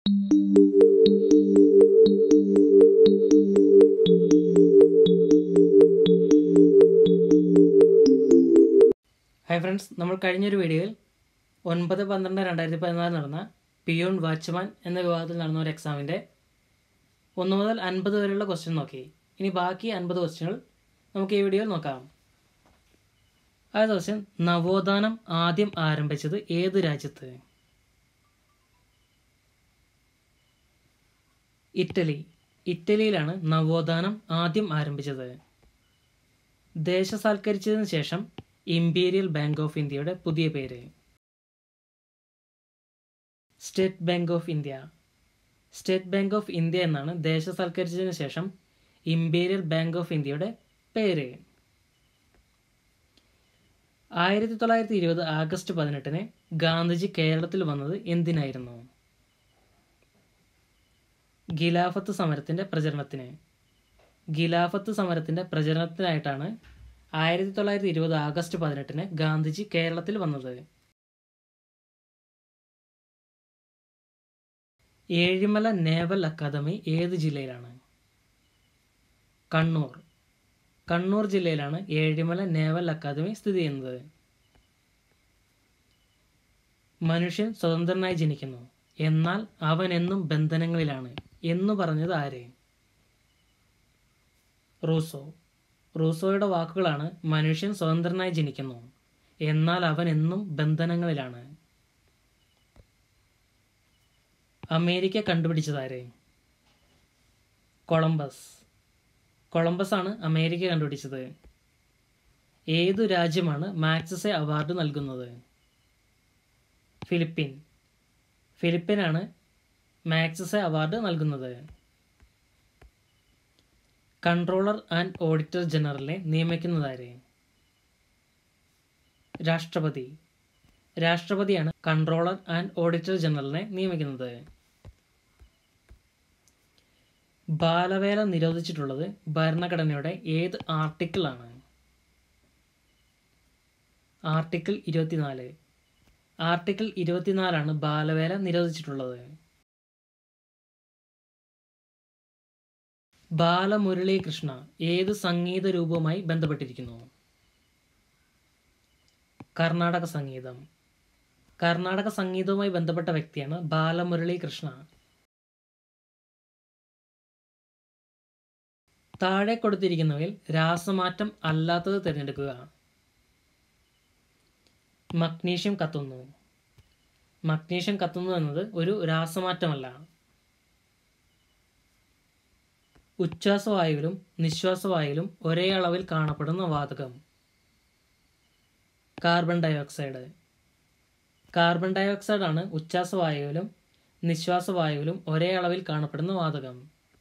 Hi friends നമ്മൾ കഴിഞ്ഞൊരു വീഡിയോയിൽ ഒൻപത് പന്ത്രണ്ട് രണ്ടായിരത്തി പതിനാല് നടന്ന പിയോൺ വാച്ച്മാൻ എന്ന വിഭാഗത്തിൽ നടന്ന ഒരു എക്സാമിൻ്റെ ഒന്ന് മുതൽ അൻപത് വരെയുള്ള ക്വസ്റ്റ്യൻ നോക്കി ഇനി ബാക്കി അൻപത് ക്വസ്റ്റ്യനുകൾ നമുക്ക് ഈ വീഡിയോയിൽ നോക്കാം ആദ്യ ക്വസ്റ്റ്യൻ നവോത്ഥാനം ആദ്യം ആരംഭിച്ചത് ഏത് രാജ്യത്ത് ഇറ്റലി ഇറ്റലിയിലാണ് നവോത്ഥാനം ആദ്യം ആരംഭിച്ചത് ദേശസാൽക്കരിച്ചതിന് ശേഷം ഇമ്പീരിയൽ ബാങ്ക് ഓഫ് ഇന്ത്യയുടെ പുതിയ പേര് state bank of India state bank of India എന്നാണ് ദേശസാൽക്കരിച്ചതിന് ശേഷം ഇമ്പീരിയൽ ബാങ്ക് ഓഫ് ഇന്ത്യയുടെ പേര് ആയിരത്തി തൊള്ളായിരത്തി ഇരുപത് ആഗസ്റ്റ് പതിനെട്ടിന് ഗാന്ധിജി കേരളത്തിൽ വന്നത് എന്തിനായിരുന്നു ഖിലാഫത്ത് സമരത്തിന്റെ പ്രചരണത്തിന് ഖിലാഫത്ത് സമരത്തിന്റെ പ്രചരണത്തിനായിട്ടാണ് ആയിരത്തി തൊള്ളായിരത്തി ഇരുപത് ആഗസ്റ്റ് പതിനെട്ടിന് ഗാന്ധിജി കേരളത്തിൽ വന്നത് ഏഴിമല നേവൽ അക്കാദമി ഏത് ജില്ലയിലാണ് കണ്ണൂർ കണ്ണൂർ ജില്ലയിലാണ് ഏഴിമല നേവൽ അക്കാദമി സ്ഥിതി ചെയ്യുന്നത് മനുഷ്യൻ സ്വതന്ത്രനായി ജനിക്കുന്നു എന്നാൽ അവൻ എന്നും ബന്ധനങ്ങളിലാണ് എന്നു പറഞ്ഞത് ആര് റൂസോ റൂസോയുടെ വാക്കുകളാണ് മനുഷ്യൻ സ്വതന്ത്രനായി ജനിക്കുന്നു എന്നാൽ അവൻ എന്നും ബന്ധനങ്ങളിലാണ് അമേരിക്ക കണ്ടുപിടിച്ചതാര് കൊളംബസ് കൊളംബസ് ആണ് അമേരിക്ക കണ്ടുപിടിച്ചത് ഏതു രാജ്യമാണ് മാക്സസെ അവാർഡ് നൽകുന്നത് ഫിലിപ്പീൻ ഫിലിപ്പീനാണ് മാക്സസെ അവാർഡ് നൽകുന്നത് കൺട്രോളർ ആൻഡ് ഓഡിറ്റർ ജനറലിനെ നിയമിക്കുന്നതാര് രാഷ്ട്രപതി രാഷ്ട്രപതിയാണ് കൺട്രോളർ ആൻഡ് ഓഡിറ്റർ ജനറലിനെ നിയമിക്കുന്നത് ബാലവേല നിരോധിച്ചിട്ടുള്ളത് ഭരണഘടനയുടെ ഏത് ആർട്ടിക്കിളാണ് ആർട്ടിക്കിൾ ഇരുപത്തിനാല് ആർട്ടിക്കിൾ ഇരുപത്തിനാലാണ് ബാലവേല നിരോധിച്ചിട്ടുള്ളത് ബാലമുരളീകൃഷ്ണ ഏത് സംഗീത രൂപവുമായി ബന്ധപ്പെട്ടിരിക്കുന്നു കർണാടക സംഗീതം കർണാടക സംഗീതവുമായി ബന്ധപ്പെട്ട വ്യക്തിയാണ് ബാലമുരളീകൃഷ്ണ താഴെ കൊടുത്തിരിക്കുന്നവയിൽ രാസമാറ്റം അല്ലാത്തത് തിരഞ്ഞെടുക്കുക മഗ്നീഷ്യം കത്തുന്നു മഗ്നീഷ്യം കത്തുന്നു എന്നത് ഒരു രാസമാറ്റമല്ല ഉച്ഛ്വാസവായുവിലും നിശ്വാസവായുവിലും ഒരേ അളവിൽ കാണപ്പെടുന്ന വാതകം കാർബൺ ഡയോക്സൈഡ് കാർബൺ ഡയോക്സൈഡ് ആണ് ഉച്ഛ്വാസവായുവിലും നിശ്വാസവായുവിലും ഒരേ അളവിൽ കാണപ്പെടുന്ന വാതകം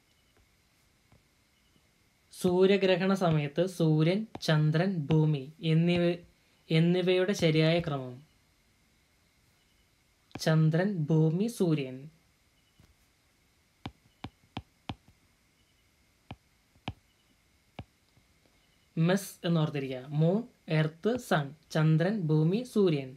സൂര്യഗ്രഹണ സമയത്ത് സൂര്യൻ ചന്ദ്രൻ ഭൂമി എന്നിവ എന്നിവയുടെ ശരിയായ ക്രമം ചന്ദ്രൻ ഭൂമി സൂര്യൻ മെസ് എന്ന് ഓർത്തിരിക്കുക മൂൺ എർത്ത് സൺ ചന്ദ്രൻ ഭൂമി സൂര്യൻ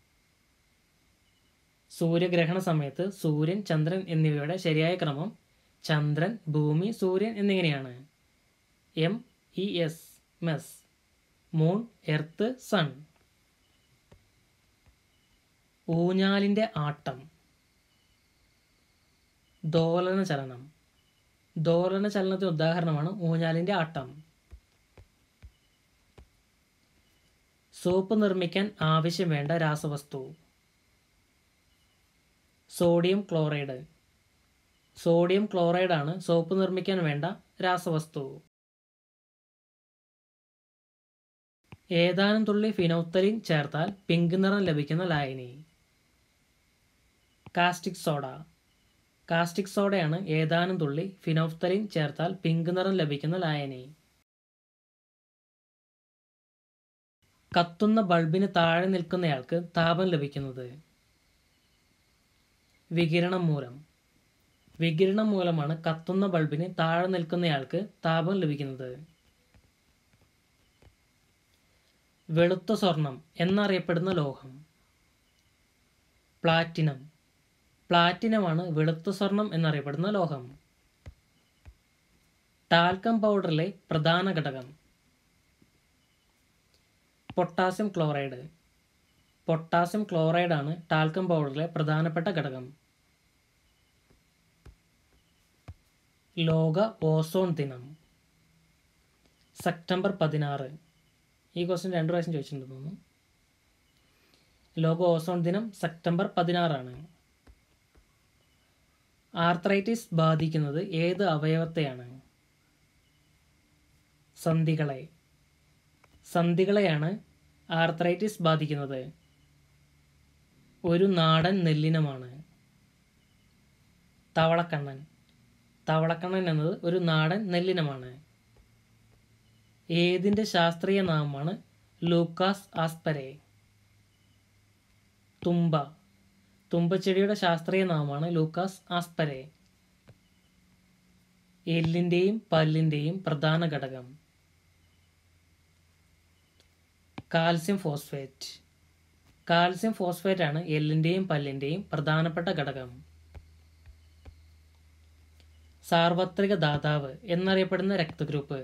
സൂര്യഗ്രഹണ സമയത്ത് സൂര്യൻ ചന്ദ്രൻ എന്നിവയുടെ ശരിയായ ക്രമം ചന്ദ്രൻ ഭൂമി സൂര്യൻ എന്നിങ്ങനെയാണ് M E S MES moon earth sun ഊഞ്ഞാലിൻ്റെ ആട്ടം ദോലന ചലനം ദോലന ചലനത്തിന് ഉദാഹരണമാണ് ഊഞ്ഞാലിൻ്റെ ആട്ടം സോപ്പ് നിർമ്മിക്കാൻ ആവശ്യം വേണ്ട രാസവസ്തു സോഡിയം ക്ലോറൈഡ് സോഡിയം ക്ലോറൈഡ് ആണ് സോപ്പ് നിർമ്മിക്കാൻ വേണ്ട രാസവസ്തു ഏതാനും തുള്ളി ഫിനോത്തലിൻ ചേർത്താൽ പിങ്ക് നിറം ലഭിക്കുന്ന ലായനി കാസ്റ്റിക് സോഡ കാസ്റ്റിക് സോഡയാണ് ഏതാനും തുള്ളി ഫിനോഫ്തലിൻ ചേർത്താൽ പിങ്ക് നിറം ലഭിക്കുന്ന ലായനി കത്തുന്ന ബൾബിന് താഴെ നിൽക്കുന്നയാൾക്ക് താപം ലഭിക്കുന്നത് വികിരണം മൂലം വികിരണം മൂലമാണ് കത്തുന്ന ബൾബിന് താഴെ നിൽക്കുന്നയാൾക്ക് താപം ലഭിക്കുന്നത് വെളുത്ത സ്വർണം എന്നറിയപ്പെടുന്ന ലോഹം പ്ലാറ്റിനം പ്ലാറ്റിനമാണ് വെളുത്ത സ്വർണം എന്നറിയപ്പെടുന്ന ലോഹം ടാൽക്കം പൗഡറിലെ പ്രധാന ഘടകം പൊട്ടാസ്യം ക്ലോറൈഡ് പൊട്ടാസ്യം ക്ലോറൈഡാണ് ടാൽക്കം പൗഡറിലെ പ്രധാനപ്പെട്ട ഘടകം ലോക ഓസോൺ ദിനം സെപ്റ്റംബർ പതിനാറ് ഈ ക്വസ്റ്റ്യൻ രണ്ട് പ്രാവശ്യം ചോദിച്ചിട്ടുണ്ടെന്ന് തോന്നുന്നു ലോക ഓസോൺ ദിനം സെപ്റ്റംബർ പതിനാറാണ് ആർത്രൈറ്റിസ് ബാധിക്കുന്നത് ഏത് അവയവത്തെയാണ് സന്ധികളെ സന്ധികളെയാണ് ആർത്രൈറ്റിസ് ബാധിക്കുന്നത് ഒരു നാടൻ നെല്ലിനമാണ് തവളക്കണ്ണൻ തവളക്കണ്ണൻ എന്നത് ഒരു നാടൻ നെല്ലിനമാണ് ഏതിൻ്റെ ശാസ്ത്രീയ നാമമാണ് ലൂക്കാസ് ആസ്പരെ തുമ്പ തുമ്പച്ചെടിയുടെ ശാസ്ത്രീയ നാമമാണ് ലൂക്കാസ് ആസ്പരെ എല്ലിൻ്റെയും പല്ലിൻ്റെയും പ്രധാന ഘടകം കാൽസ്യം ഫോസ്ഫേറ്റ് കാൽസ്യം ഫോസ്ഫേറ്റ് ആണ് എല്ലിൻ്റെയും പല്ലിൻ്റെയും പ്രധാനപ്പെട്ട ഘടകം സാർവത്രിക ദാതാവ് എന്നറിയപ്പെടുന്ന രക്തഗ്രൂപ്പ്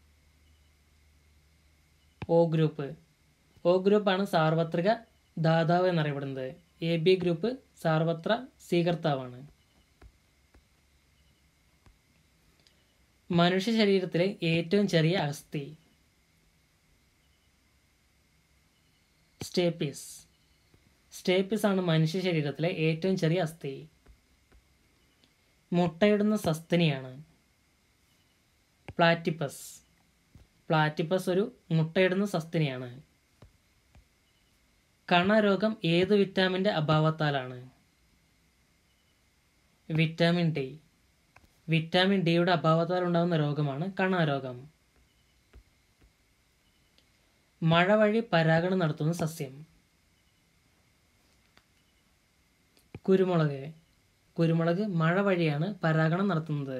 ഒ ഗ്രൂപ്പ് ഒ ഗ്രൂപ്പാണ് സാർവത്രിക ദാതാവ് എന്നറിയപ്പെടുന്നത് എ ബി ഗ്രൂപ്പ് സാർവത്ര സ്വീകർത്താവാണ് മനുഷ്യ ശരീരത്തിലെ ഏറ്റവും ചെറിയ അസ്ഥി സ്റ്റേപ്പിസ് സ്റ്റേപ്പിസ് ആണ് മനുഷ്യ ശരീരത്തിലെ ഏറ്റവും ചെറിയ അസ്ഥി മുട്ടയിടുന്ന സസ്തനിയാണ് പ്ലാറ്റിപ്പസ് പ്ലാറ്റിപ്പസ് ഒരു മുട്ടയിടുന്ന സസ്തനിയാണ് കണരോഗം ഏത് വിറ്റാമിൻ്റെ അഭാവത്താലാണ് വിറ്റാമിൻ ഡി വിറ്റാമിൻ ഡിയുടെ അഭാവത്താൽ ഉണ്ടാകുന്ന രോഗമാണ് കണാരോഗം മഴ വഴി പരാഗണം നടത്തുന്ന സസ്യം കുരുമുളക് കുരുമുളക് മഴ വഴിയാണ് പരാഗണം നടത്തുന്നത്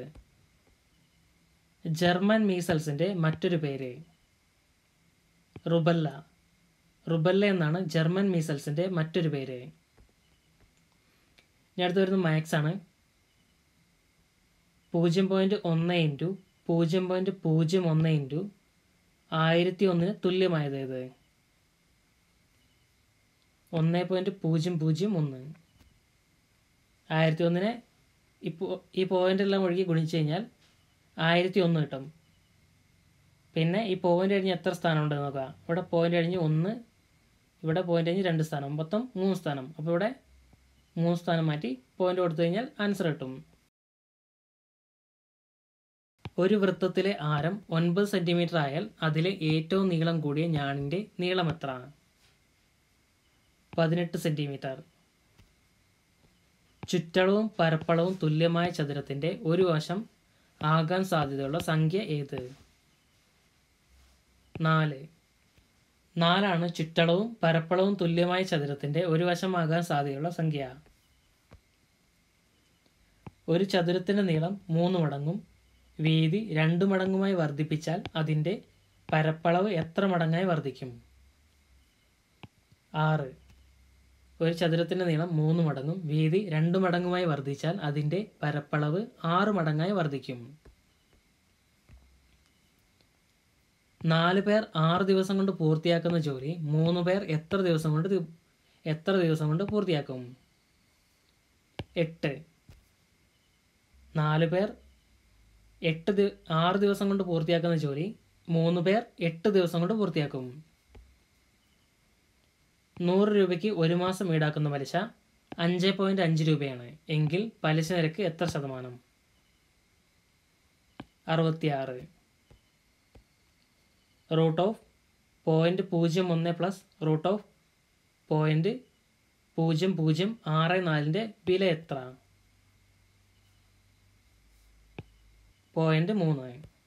ജർമ്മൻ മീസൽസിൻ്റെ മറ്റൊരു പേര് റുബല്ല റുബല്ല എന്നാണ് ജർമ്മൻ മീസൽസിൻ്റെ മറ്റൊരു പേര് ഇനി അടുത്ത് വരുന്നത് മാത്സ് ആണ് പൂജ്യം പോയിൻറ്റ് ഒന്ന് ഇൻറ്റു പൂജ്യം പോയിൻറ്റ് പൂജ്യം ഒന്ന് ഇൻറ്റു ആയിരത്തി ഒന്നിന് തുല്യമായത് ഏത് ഒന്ന് പോയിൻറ്റ് പൂജ്യം പൂജ്യം ഒന്ന് ആയിരത്തി ഒന്നിനെ ഇപ്പോൾ ഈ പോയിൻ്റ് എല്ലാം ഒഴുകി ഗുണിച്ച് കഴിഞ്ഞാൽ ആയിരത്തി ഒന്ന് കിട്ടും പിന്നെ ഈ പോയിൻ്റ് കഴിഞ്ഞ് എത്ര സ്ഥാനം ഉണ്ടെന്ന് നോക്കുക ഇവിടെ പോയിൻ്റ് കഴിഞ്ഞ് ഒന്ന് ഇവിടെ പോയിൻ്റ് കഴിഞ്ഞ് രണ്ട് സ്ഥാനം മൊത്തം മൂന്ന് സ്ഥാനം അപ്പോൾ ഇവിടെ മൂന്ന് സ്ഥാനം മാറ്റി പോയിൻ്റ് കൊടുത്തു കഴിഞ്ഞാൽ ആൻസർ കിട്ടും ഒരു വൃത്തത്തിലെ ആരം ഒൻപത് സെൻറ്റിമീറ്റർ ആയാൽ അതിലെ ഏറ്റവും നീളം കൂടിയ ഞാണിൻ്റെ നീളം എത്ര പതിനെട്ട് സെൻറ്റിമീറ്റർ ചുറ്റളവും പരപ്പളവും തുല്യമായ ചതുരത്തിൻ്റെ ഒരു വശം ആകാൻ സാധ്യതയുള്ള സംഖ്യ ഏത് നാല് നാലാണ് ചുറ്റളവും പരപ്പളവും തുല്യമായ ചതുരത്തിൻ്റെ ഒരു വശമാകാൻ സാധ്യതയുള്ള സംഖ്യ ഒരു ചതുരത്തിൻ്റെ നീളം മൂന്ന് മടങ്ങും വീതി രണ്ട് മടങ്ങുമായി വർദ്ധിപ്പിച്ചാൽ അതിൻ്റെ പരപ്പളവ് എത്ര മടങ്ങായി വർദ്ധിക്കും ആറ് ഒരു ചതുരത്തിൻ്റെ നീളം മൂന്ന് മടങ്ങും വീതി രണ്ട് മടങ്ങുമായി വർദ്ധിച്ചാൽ അതിൻ്റെ പരപ്പളവ് ആറ് മടങ്ങായി വർദ്ധിക്കും നാല് പേർ ആറ് ദിവസം കൊണ്ട് പൂർത്തിയാക്കുന്ന ജോലി മൂന്ന് പേർ എത്ര ദിവസം കൊണ്ട് തി- എത്ര ദിവസം കൊണ്ട് പൂർത്തിയാക്കും എട്ട് നാല് പേർ എട്ട് ദി ആറ് ദിവസം കൊണ്ട് പൂർത്തിയാക്കുന്ന ജോലി മൂന്ന് പേർ എട്ട് ദിവസം കൊണ്ട് പൂർത്തിയാക്കും നൂറ് രൂപയ്ക്ക് ഒരു മാസം ഈടാക്കുന്ന പലിശ അഞ്ച് പോയിൻറ്റ് അഞ്ച് രൂപയാണ് എങ്കിൽ പലിശ നിരക്ക് എത്ര ശതമാനം അറുപത്തിയാറ് റൂട്ട് ഓഫ് പോയിൻറ്റ് പൂജ്യം ഒന്ന് പ്ലസ് റൂട്ട് ഓഫ് പോയിൻറ്റ് പൂജ്യം പൂജ്യം ആറ് നാലിൻ്റെ വില എത്ര പോയിൻറ്റ് മൂന്ന്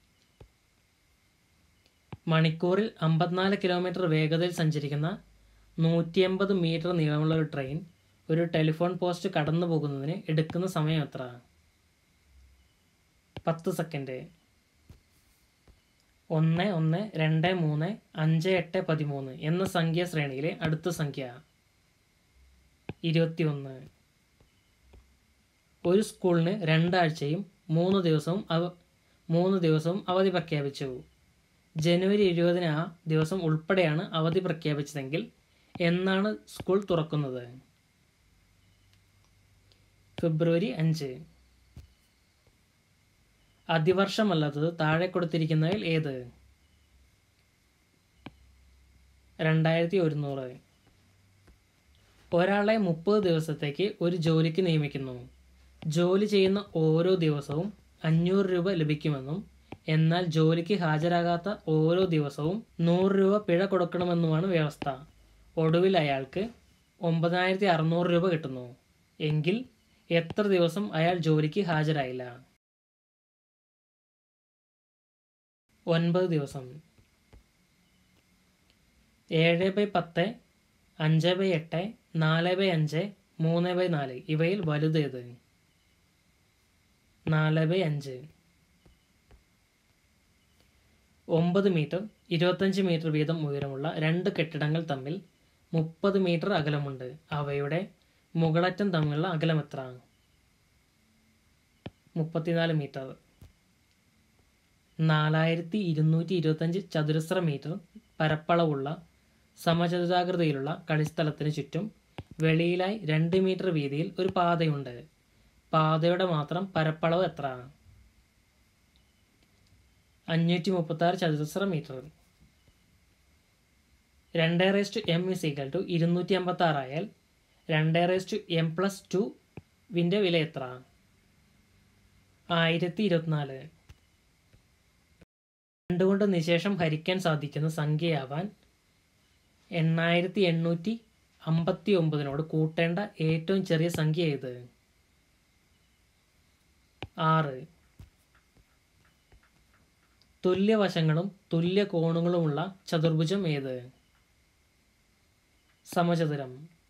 മണിക്കൂറിൽ അമ്പത്തിനാല് കിലോമീറ്റർ വേഗതയിൽ സഞ്ചരിക്കുന്ന നൂറ്റി എൺപത് മീറ്റർ നീളമുള്ള ഒരു ട്രെയിൻ ഒരു ടെലിഫോൺ പോസ്റ്റ് കടന്നു പോകുന്നതിന് എടുക്കുന്ന സമയം എത്ര പത്ത് സെക്കൻഡ് ഒന്ന് ഒന്ന് രണ്ട് മൂന്ന് അഞ്ച് എട്ട് പതിമൂന്ന് എന്ന സംഖ്യാ ശ്രേണിയിലെ അടുത്ത സംഖ്യ ഇരുപത്തി ഒന്ന് ഒരു സ്കൂളിന് രണ്ടാഴ്ചയും മൂന്ന് ദിവസവും അവ മൂന്ന് ദിവസവും അവധി പ്രഖ്യാപിച്ചു ജനുവരി ഇരുപതിന് ആ ദിവസം ഉൾപ്പെടെയാണ് അവധി പ്രഖ്യാപിച്ചതെങ്കിൽ എന്നാണ് സ്കൂൾ തുറക്കുന്നത് ഫെബ്രുവരി അഞ്ച് അതിവർഷമല്ലാത്തത് താഴെ കൊടുത്തിരിക്കുന്നതിൽ ഏത് രണ്ടായിരത്തി ഒരുന്നൂറ് ഒരാളെ മുപ്പത് ദിവസത്തേക്ക് ഒരു ജോലിക്ക് നിയമിക്കുന്നു ജോലി ചെയ്യുന്ന ഓരോ ദിവസവും അഞ്ഞൂറ് രൂപ ലഭിക്കുമെന്നും എന്നാൽ ജോലിക്ക് ഹാജരാകാത്ത ഓരോ ദിവസവും നൂറ് രൂപ പിഴ കൊടുക്കണമെന്നുമാണ് വ്യവസ്ഥ ഒടുവിൽ അയാൾക്ക് ഒമ്പതിനായിരത്തി അറുന്നൂറ് രൂപ കിട്ടുന്നു എങ്കിൽ എത്ര ദിവസം അയാൾ ജോലിക്ക് ഹാജരായില്ല ഒൻപത് ദിവസം ഏഴ് ബൈ പത്ത് അഞ്ച് ബൈ എട്ട് നാല് ബൈ അഞ്ച് മൂന്ന് ബൈ നാല് ഇവയിൽ വലുതേത് നാല് ബൈ അഞ്ച് ഒമ്പത് മീറ്റർ ഇരുപത്തഞ്ച് മീറ്റർ വീതം ഉയരമുള്ള രണ്ട് കെട്ടിടങ്ങൾ തമ്മിൽ മുപ്പത് മീറ്റർ അകലമുണ്ട് അവയുടെ മുകളറ്റം തമ്മിലുള്ള അകലം എത്ര മുപ്പത്തിനാല് മീറ്റർ നാലായിരത്തി ഇരുന്നൂറ്റി ഇരുപത്തഞ്ച് ചതുരശ്ര മീറ്റർ പരപ്പളവുള്ള സമചതുരാകൃതിയിലുള്ള കളിസ്ഥലത്തിന് ചുറ്റും വെളിയിലായി രണ്ട് മീറ്റർ വീതിയിൽ ഒരു പാതയുണ്ട് പാതയുടെ മാത്രം പരപ്പളവ് എത്ര അഞ്ഞൂറ്റി മുപ്പത്തി ആറ് ചതുരശ്ര മീറ്റർ രണ്ട് raise to M is equal to ഇരുന്നൂറ്റി അമ്പത്തി ആറായാൽ രണ്ട് റേസ് ടു എം പ്ലസ് ടു വിൻ്റെ വില എത്ര ആയിരത്തി ഇരുപത്തിനാല് രണ്ട് കൊണ്ട് നിശേഷം ഹരിക്കാൻ സാധിക്കുന്ന സംഖ്യയാവാൻ എണ്ണായിരത്തി എണ്ണൂറ്റി അമ്പത്തി ഒമ്പതിനോട് കൂട്ടേണ്ട ഏറ്റവും ചെറിയ സംഖ്യ ഏത് ആറ് തുല്യവശങ്ങളും തുല്യ കോണുകളുമുള്ള ചതുർഭുജം ഏത് സമചതുരം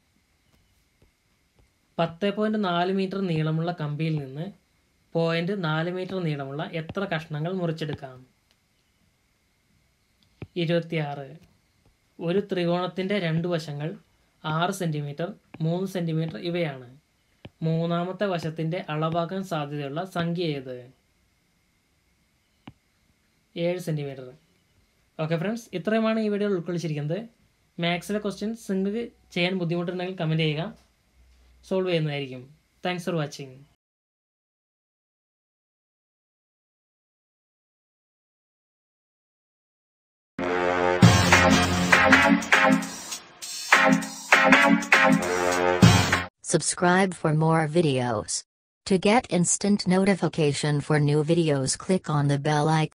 പത്ത് പോയിൻറ്റ് നാല് മീറ്റർ നീളമുള്ള കമ്പിയിൽ നിന്ന് പോയിൻറ്റ് നാല് മീറ്റർ നീളമുള്ള എത്ര കഷ്ണങ്ങൾ മുറിച്ചെടുക്കാം ഇരുപത്തിയാറ് ഒരു ത്രികോണത്തിൻ്റെ രണ്ട് വശങ്ങൾ ആറ് സെൻറ്റിമീറ്റർ മൂന്ന് സെൻറ്റിമീറ്റർ ഇവയാണ് മൂന്നാമത്തെ വശത്തിൻ്റെ അളവാക്കാൻ സാധ്യതയുള്ള സംഖ്യ ഏത് ഏഴ് സെൻറ്റിമീറ്റർ ഓക്കെ ഫ്രണ്ട്സ് ഇത്രയുമാണ് ഈ വീഡിയോയിൽ ഉൾക്കൊള്ളിച്ചിരിക്കുന്നത് മാത്സിലെ ക്വസ്റ്റ്യൻസ് നിങ്ങൾക്ക് ചെയ്യാൻ ബുദ്ധിമുട്ടുണ്ടെങ്കിൽ കമൻറ്റ് ചെയ്യുക സോൾവ് ചെയ്യുന്നതായിരിക്കും thanks for watching Subscribe for more videos. To get instant notification for new videos click on the bell icon.